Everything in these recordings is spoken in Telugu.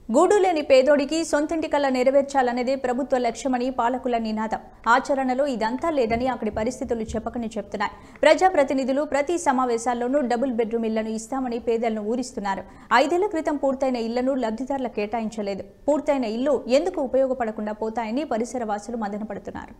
గూడు లేని పేదోడికి సొంతింటి కల నెరవేర్చాలనేదే ప్రభుత్వ లక్ష్యమని పాలకుల నినాదం ఆచరణలో ఇదంతా లేదని అక్కడి పరిస్థితులు చెప్పకని చెప్తున్నాయి ప్రజాప్రతినిధులు ప్రతి సమావేశాల్లోనూ డబుల్ బెడ్రూమ్ ఇళ్లను ఇస్తామని పేదలను ఊరిస్తున్నారు ఐదేళ్ల క్రితం పూర్తయిన ఇళ్లను లబ్ధిదారులకు కేటాయించలేదు పూర్తయిన ఇల్లు ఎందుకు ఉపయోగపడకుండా పోతాయని పరిసర వాసులు మదనపడుతున్నారు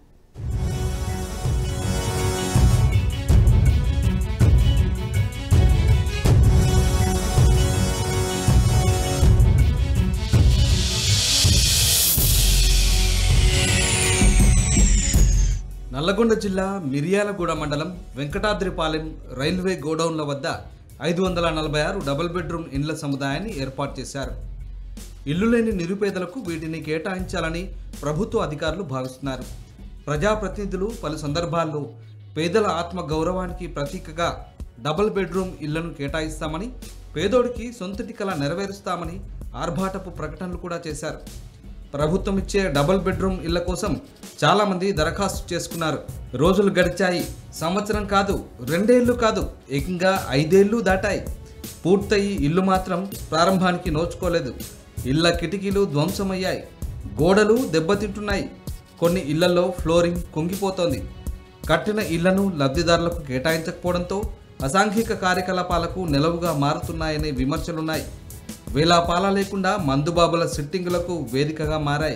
నల్లగొండ జిల్లా మిర్యాలగూడ మండలం వెంకటాద్రిపాలెం రైల్వే గోడౌన్ల వద్ద ఐదు వందల నలభై ఆరు డబుల్ బెడ్రూమ్ ఇండ్ల సముదాయాన్ని ఏర్పాటు చేశారు ఇల్లు లేని నిరుపేదలకు వీటిని కేటాయించాలని ప్రభుత్వ అధికారులు భావిస్తున్నారు ప్రజాప్రతినిధులు పలు సందర్భాల్లో పేదల ఆత్మ గౌరవానికి ప్రతీకగా డబుల్ బెడ్రూమ్ ఇళ్లను కేటాయిస్తామని పేదోడికి సొంతటి కల నెరవేరుస్తామని ఆర్భాటపు ప్రకటనలు కూడా చేశారు ప్రభుత్వం ఇచ్చే డబుల్ బెడ్రూమ్ ఇళ్ల కోసం చాలామంది దరఖాస్తు చేసుకున్నారు రోజులు గడిచాయి సంవత్సరం కాదు రెండేళ్లు కాదు ఏకంగా ఐదేళ్లు దాటాయి పూర్తయి ఇల్లు మాత్రం ప్రారంభానికి నోచుకోలేదు ఇళ్ల కిటికీలు ధ్వంసమయ్యాయి గోడలు దెబ్బతింటున్నాయి కొన్ని ఇళ్లలో ఫ్లోరింగ్ కుంగిపోతోంది కట్టిన ఇళ్లను లబ్ధిదారులకు కేటాయించకపోవడంతో అసాంఘిక కార్యకలాపాలకు నిలవుగా మారుతున్నాయనే విమర్శలున్నాయి వేలాపాల లేకుండా మందుబాబుల సిట్టింగులకు వేదికగా మారాయి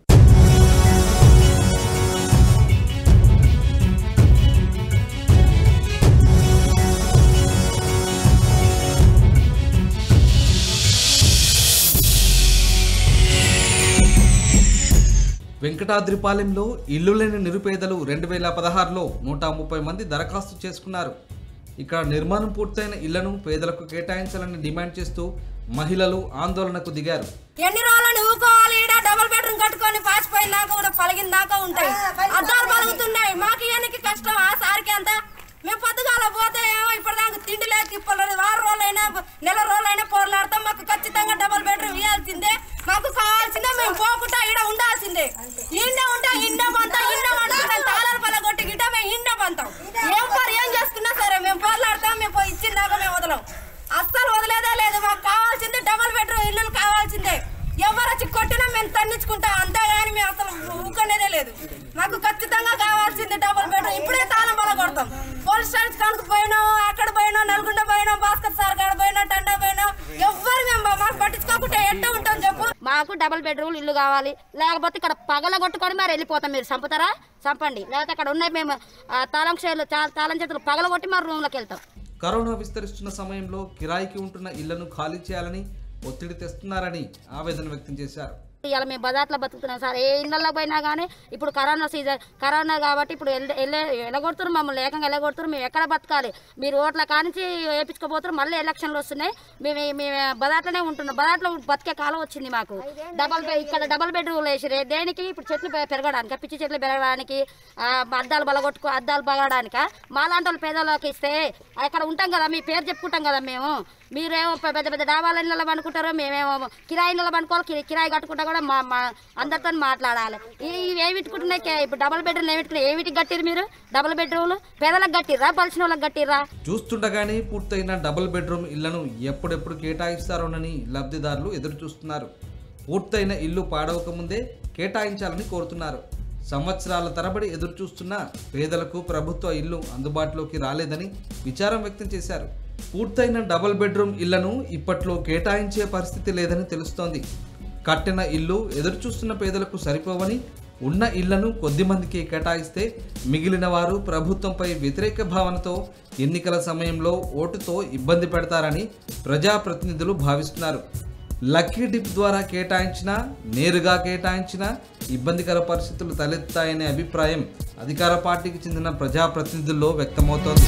వెంకటాద్రిపాలెంలో ఇల్లు లేని నిరుపేదలు రెండు వేల పదహారులో నూట ముప్పై మంది దరఖాస్తు చేసుకున్నారు ఇక్కడ నిర్మాణం పూర్తయిన ఇళ్లను పేదలకు కేటాయించాలని డిమాండ్ చేస్తూ మహిళలు ఆందోళనకు దిగారు ఎన్ని రోజులు ఊకోవాలి ఈడ డబుల్ బెడ్రూమ్ కట్టుకొని పాసిపోయిన దాకా కూడా పలిగిన దాకా ఉంటాయి అద్దాలు పలుగుతున్నాయి మాకు ఇవన్నీ కష్టం ఆ సారికి అంత మేము పొద్దుగాల పోతే ఏమో ఇప్పటిదాకా తిండి లేదు తిప్పలేదు వారం రోజులైనా నెల రోజులైనా పోర్లాడతాం మాకు ఖచ్చితంగా డబుల్ బెడ్రూమ్ ఇవ్వాల్సిందే మాకు కావాల్సిందే మేము పోకుండా ఈడ ఉండాల్సిందే ఇండ ఉంటా ఇండ పంతాం ఇండ పండుకుంటాం తాళాలు పలగొట్టి గిట్ట మేము ఇండ పంతాం ఏం పని ఏం చేసుకున్నా సరే మేము పోర్లాడతాం మేము పోయి ఇచ్చిన దాకా మేము వదలం అస్సలు వదిలేదే లేదు మాకు కావాల్సిందే డబుల్ బెడ్రూమ్ ఇల్లు కావాల్సిందే ఎవరు వచ్చి కొట్టినా మేము తన్నించుకుంటాం అంతేగాని మేము అసలు ఊకనేదే లేదు మాకు ఖచ్చితంగా కావాల్సింది డబుల్ బెడ్రూమ్ ఇప్పుడే తాళం బల కొడతాం పోలీస్ స్టేషన్ కనుక పోయినాం అక్కడ పోయినాం నల్గొండ పోయినాం భాస్కర్ సార్ కాడ పోయినాం టండా పోయినాం ఎవ్వరు మేము మాకు పట్టించుకోకుండా ఎట్ట ఉంటాం చెప్పు మాకు డబుల్ బెడ్రూమ్ ఇల్లు కావాలి లేకపోతే ఇక్కడ పగల కొట్టుకొని మరి వెళ్ళిపోతాం మీరు చంపుతారా చంపండి లేకపోతే అక్కడ ఉన్నాయి మేము ఆ, తాళం చేతులు తాళం చేతులు పగల కొట్టి మరి రూమ్లోకి వెళ్తాం కరోనా విస్తరిస్తున్న సమయంలో కిరాయికి ఉంటున్న ఇళ్లను ఖాళీ చేయాలని ఒత్తిడి తెస్తున్నారని ఆవేదన వ్యక్తం చేశారు ఇవాళ మేము బజార్లో బతుకుతున్నాం సార్ ఏ ఇళ్ళల్లో పోయినా కానీ ఇప్పుడు కరోనా సీజన్ కరోనా కాబట్టి ఇప్పుడు వెళ్ళ- వెళ్ళే ఎలగొడుతున్నారు మమ్మల్ని ఏకంగా ఎలగొడుతున్నారు మేము ఎక్కడ బతకాలి మీరు ఓట్ల కానించి వేయించుకోపోతారు మళ్ళీ ఎలక్షన్లు వస్తున్నాయి మేము మేము బజార్లోనే ఉంటున్నాం బజార్లో బతికే కాలం వచ్చింది మాకు డబల్ బెడ్ ఇక్కడ డబల్ బెడ్రూమ్ వేసిరే దేనికి ఇప్పుడు చెట్లు పె- పెరగడానికి పిచ్చి చెట్లు పెరగడానికి ఆ, అద్దాలు బలగొట్టుకో అద్దాలు బలగడానికి మాలాంటి వాళ్ళు పేదలకు ఇస్తే అక్కడ ఉంటాం కదా మీ పేరు చెప్పుకుంటాం కదా మేము మీరేమో పె- పెద్ద పెద్ద డాబాల ఇళ్ళలో పండుకుంటారు మేమేమో కిరాయి ఇళ్ళలో పండుకోవాలి కి- కిరాయి కట్టుకుంటా కూడా మా మా అందరితో మాట్లాడాలి ఈ- ఇవి ఏమి పెట్టుకుంటున్నాయి కే- ఇప్పుడు డబుల్ బెడ్రూమ్ ఏమి పెట్టుకున్నాయి ఏమిటికి కట్టిరు మీరు డబుల్ బెడ్రూమ్లు పేదలకు కట్టిర్రా పలిసిన వాళ్ళకి కట్టిర్రా చూస్తుండగానే పూర్తయిన డబుల్ బెడ్రూమ్ ఇళ్లను ఎప్పుడెప్పుడు కేటాయిస్తారోనని లబ్ధిదారులు ఎదురు చూస్తున్నారు పూర్తయిన ఇల్లు పాడవకముందే కేటాయించాలని కోరుతున్నారు సంవత్సరాల తరబడి ఎదురు చూస్తున్న పేదలకు ప్రభుత్వ ఇల్లు అందుబాటులోకి రాలేదని విచారం వ్యక్తం చేశారు పూర్తయిన డబుల్ బెడ్రూమ్ ఇళ్లను ఇప్పట్లో కేటాయించే పరిస్థితి లేదని తెలుస్తోంది కట్టిన ఇల్లు ఎదురు చూస్తున్న పేదలకు సరిపోవని ఉన్న ఇళ్లను కొద్దిమందికి కేటాయిస్తే మిగిలిన వారు ప్రభుత్వంపై వ్యతిరేక భావనతో ఎన్నికల సమయంలో ఓటుతో ఇబ్బంది పెడతారని ప్రజాప్రతినిధులు భావిస్తున్నారు లక్కీ డిప్ ద్వారా కేటాయించినా నేరుగా కేటాయించినా ఇబ్బందికర పరిస్థితులు తలెత్తాయనే అభిప్రాయం అధికార పార్టీకి చెందిన ప్రజాప్రతినిధుల్లో వ్యక్తమవుతోంది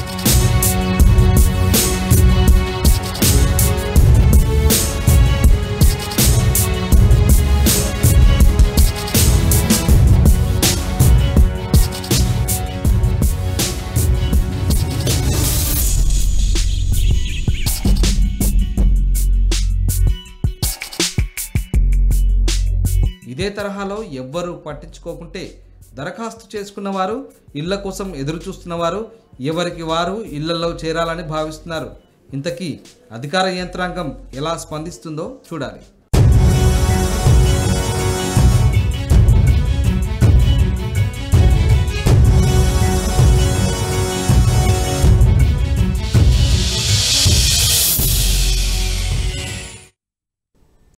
ఇదే తరహాలో ఎవ్వరూ పట్టించుకోకుంటే దరఖాస్తు చేసుకున్న వారు ఇళ్ల కోసం ఎదురు చూస్తున్నవారు ఎవరికి వారు ఇళ్లలో చేరాలని భావిస్తున్నారు ఇంతకీ అధికార యంత్రాంగం ఎలా స్పందిస్తుందో చూడాలి